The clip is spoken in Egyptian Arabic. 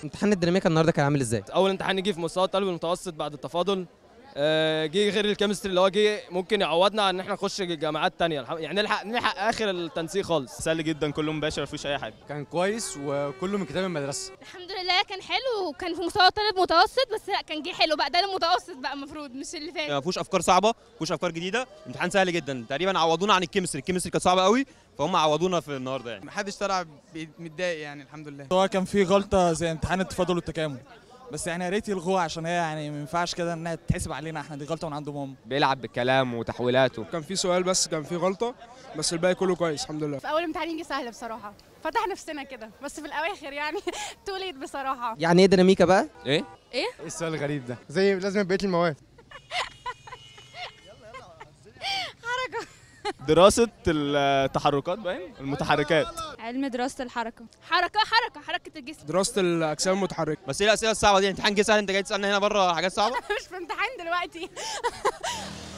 امتحان الديناميكا النهارده كان عامل ازاي اول امتحان يجي في مستوى الطالب المتوسط بعد التفاضل آه، جه غير الكيمستري اللي هو جه ممكن يعوضنا عن ان احنا نخش جامعات تانية الحم- يعني نلحق نلحق اخر التنسيق خالص سهل جدا كله مباشر مفيش اي حاجه كان كويس وكله من كتاب المدرسه الحمد لله كان حلو وكان في مستوى طالب متوسط بس لا كان جه حلو بقى ده المتوسط بقى المفروض مش اللي فات ما فيهوش افكار صعبه ما فيهوش افكار جديده امتحان سهل جدا تقريبا عوضونا عن الكيمستري الكيمستري كانت صعبه قوي فهم عوضونا في النهارده يعني محدش طلع بي- متضايق يعني الحمد لله هو كان في غلطه زي امتحان التفاضل والتكامل بس يعني يا ريت يلغوها عشان هي يعني ما ينفعش كده انها تتحسب علينا احنا دي غلطه من عندهم هم بيلعب بالكلام وتحويلاته كان في سؤال بس كان في غلطه بس الباقي كله كويس الحمد لله في اول امتحان يجي سهل بصراحه فتح نفسنا كده بس في الاواخر يعني توليد بصراحه يعني ايه ديناميكا بقى ايه ايه السؤال الغريب ده زي لازم بقيه المواد دراسه التحركات باين المتحركات علم دراسه الحركه حركه حركه حركه الجسم دراسه الاجسام المتحركه بس ايه الاسئله الصعبه دي امتحان جه سهل انت جاي تسالنا هنا بره حاجات صعبه مش في امتحان دلوقتي